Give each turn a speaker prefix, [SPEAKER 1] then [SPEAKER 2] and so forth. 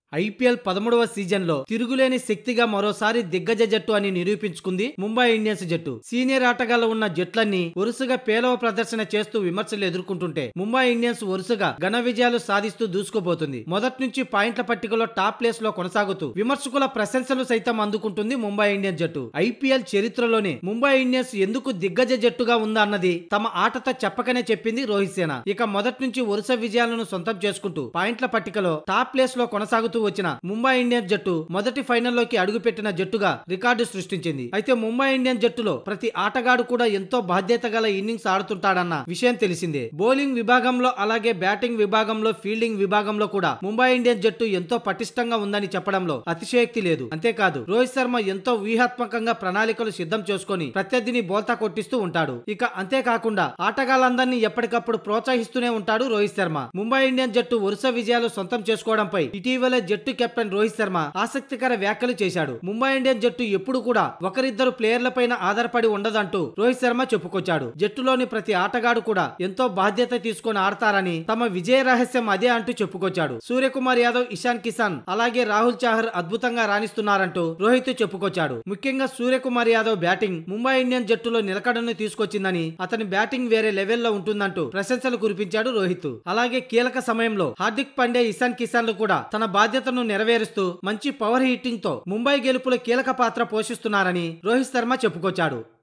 [SPEAKER 1] IPL పదమూడవ సీజన్లో తిరుగులేని శక్తిగా మరోసారి దిగ్గజ జట్టు అని నిరూపించుకుంది ముంబై ఇండియన్స్ జట్టు సీనియర్ ఆటగాళ్లు ఉన్న జట్లన్నీ వరుసగా పేలవ ప్రదర్శన చేస్తూ విమర్శలు ఎదుర్కొంటుంటే ముంబై ఇండియన్స్ వరుసగా ఘన విజయాలు సాధిస్తూ దూసుకుపోతుంది మొదటి నుంచి పాయింట్ల పట్టికలో టాప్ ప్లేస్ లో కొనసాగుతూ విమర్శకుల ప్రశంసలు సైతం అందుకుంటుంది ముంబై ఇండియన్స్ జట్టు ఐపీఎల్ చరిత్రలోనే ముంబై ఇండియన్స్ ఎందుకు దిగ్గజ జట్టుగా ఉందా అన్నది తమ ఆటతో చెప్పకనే చెప్పింది రోహిత్ సేన ఇక మొదటి నుంచి వరుస విజయాలను సొంతం చేసుకుంటూ పాయింట్ల పట్టికలో టాప్ ప్లేస్ లో కొనసాగుతూ వచ్చిన ముంబై ఇండియన్స్ జట్టు మొదటి ఫైనల్లోకి అడుగుపెట్టిన జట్టుగా రికార్డు సృష్టించింది అయితే ముంబై ఇండియన్స్ జట్టులో ప్రతి ఆటగాడు కూడా ఎంతో బాధ్యత గల ఇన్నింగ్స్ ఆడుతుంటాడన్న విషయం తెలిసిందే బౌలింగ్ విభాగంలో అలాగే బ్యాటింగ్ విభాగంలో ఫీల్డింగ్ విభాగంలో కూడా ముంబై ఇండియన్స్ జట్టు ఎంతో పటిష్టంగా ఉందని చెప్పడంలో అతిశయోక్తి లేదు అంతేకాదు రోహిత్ శర్మ ఎంతో వ్యూహాత్మకంగా ప్రణాళికలు సిద్ధం చేసుకొని ప్రత్యర్థిని బోల్తా కొట్టిస్తూ ఉంటాడు ఇక అంతేకాకుండా ఆటగాళ్ళందరినీ ఎప్పటికప్పుడు ప్రోత్సహిస్తూనే ఉంటాడు రోహిత్ శర్మ ముంబై ఇండియన్స్ జట్టు వరుస విజయాలు సొంతం చేసుకోవడంపై ఇటీవలే జట్టు కెప్టెన్ రోహిత్ శర్మ ఆసక్తికర వ్యాఖ్యలు చేశాడు ముంబై ఇండియన్స్ జట్టు ఎప్పుడు కూడా ఒకరిద్దరు ప్లేయర్ల పైన ఆధారపడి ఉండదంటూ రోహిత్ శర్మ చెప్పుకొచ్చాడు జట్టులోని ప్రతి ఆటగాడు కూడా ఎంతో బాధ్యత తీసుకొని ఆడతారని తమ విజయ రహస్యం అదే అంటూ చెప్పుకొచ్చాడు సూర్యకుమార్ యాదవ్ ఇషాన్ కిసాన్ అలాగే రాహుల్ చాహర్ అద్భుతంగా రాణిస్తున్నారంటూ రోహిత్ చెప్పుకొచ్చాడు ముఖ్యంగా సూర్యకుమార్ యాదవ్ బ్యాటింగ్ ముంబై ఇండియన్స్ జట్టులో నిలకడను తీసుకొచ్చిందని అతని బ్యాటింగ్ వేరే లెవెల్లో ఉంటుందంటూ ప్రశంసలు కురిపించాడు రోహిత్ అలాగే కీలక సమయంలో హార్దిక్ పాండే ఇషాన్ కిసాన్లు కూడా తన బాధ్యతను నెరవేరుస్తూ మంచి పవర్ హిట్టింగ్ తో ముంబై గెలుపులో కీలక పాత్ర పోషిస్తున్నారని రోహిత్ శర్మ చెప్పుకొచ్చాడు